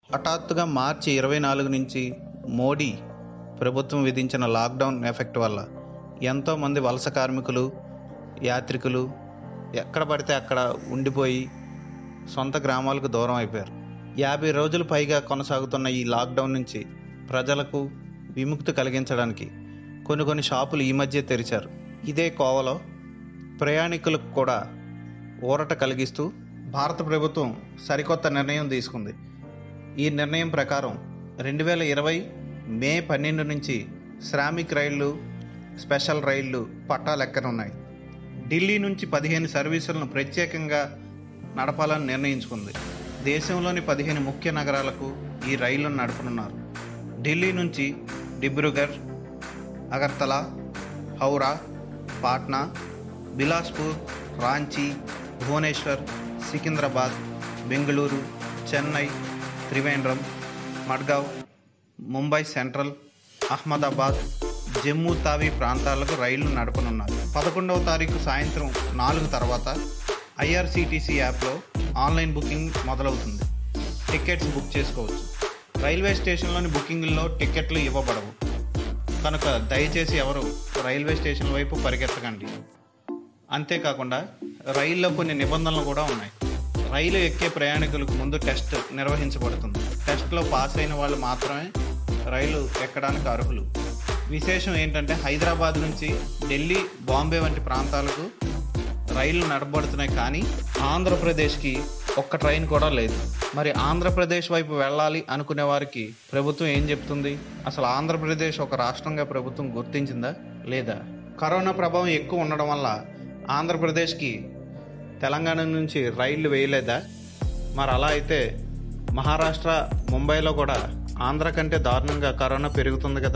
హఠాత్తుగా మార్చి ఇరవై నాలుగు నుంచి మోడీ ప్రభుత్వం విధించిన లాక్డౌన్ ఎఫెక్ట్ వల్ల ఎంతోమంది వలస కార్మికులు యాత్రికులు ఎక్కడ పడితే అక్కడ ఉండిపోయి సొంత గ్రామాలకు దూరం అయిపోయారు యాభై రోజులు పైగా కొనసాగుతున్న ఈ లాక్డౌన్ నుంచి ప్రజలకు విముక్తి కలిగించడానికి కొన్ని కొన్ని షాపులు ఈ మధ్య తెరిచారు ఇదే కోవలో ప్రయాణికులకు కూడా ఊరట కలిగిస్తూ భారత ప్రభుత్వం సరికొత్త నిర్ణయం తీసుకుంది ఈ నిర్ణయం ప్రకారం రెండు వేల ఇరవై మే పన్నెండు నుంచి శ్రామిక్ రైళ్లు స్పెషల్ రైళ్లు పట్టాలెక్కనున్నాయి ఢిల్లీ నుంచి పదిహేను సర్వీసులను ప్రత్యేకంగా నడపాలని నిర్ణయించుకుంది దేశంలోని పదిహేను ముఖ్య నగరాలకు ఈ రైళ్లను నడపనున్నారు ఢిల్లీ నుంచి డిబ్రూగఢ్ అగర్తలా హౌరా పాట్నా బిలాస్పూర్ రాంచీ భువనేశ్వర్ సికింద్రాబాద్ బెంగళూరు చెన్నై త్రివేంద్రం మడ్గావ్ ముంబై సెంట్రల్ అహ్మదాబాద్ జమ్మూ తావి ప్రాంతాలకు రైళ్లు నడపనున్నారు పదకొండవ తారీఖు సాయంత్రం నాలుగు తర్వాత ఐఆర్సిటీసీ యాప్లో ఆన్లైన్ బుకింగ్ మొదలవుతుంది టికెట్స్ బుక్ చేసుకోవచ్చు రైల్వే స్టేషన్లోని బుకింగ్లో టికెట్లు ఇవ్వబడవు కనుక దయచేసి ఎవరు రైల్వే స్టేషన్ వైపు పరిగెత్తకండి అంతేకాకుండా రైల్లో కొన్ని నిబంధనలు కూడా ఉన్నాయి రైలు ఎక్కే ప్రయాణికులకు ముందు టెస్ట్ నిర్వహించబడుతుంది టెస్ట్లో పాస్ అయిన వాళ్ళు మాత్రమే రైలు ఎక్కడానికి అర్హులు విశేషం ఏంటంటే హైదరాబాద్ నుంచి ఢిల్లీ బాంబే వంటి ప్రాంతాలకు రైళ్లు నడపబడుతున్నాయి కానీ ఆంధ్రప్రదేశ్కి ఒక్క ట్రైన్ కూడా లేదు మరి ఆంధ్రప్రదేశ్ వైపు వెళ్ళాలి అనుకునే వారికి ప్రభుత్వం ఏం చెప్తుంది అసలు ఆంధ్రప్రదేశ్ ఒక రాష్ట్రంగా ప్రభుత్వం గుర్తించిందా లేదా కరోనా ప్రభావం ఎక్కువ ఉండడం వల్ల ఆంధ్రప్రదేశ్కి తెలంగాణ నుంచి రైళ్లు వేయలేదా మరి అలా అయితే మహారాష్ట్ర ముంబైలో కూడా ఆంధ్ర కంటే దారుణంగా కరోనా పెరుగుతుంది కదా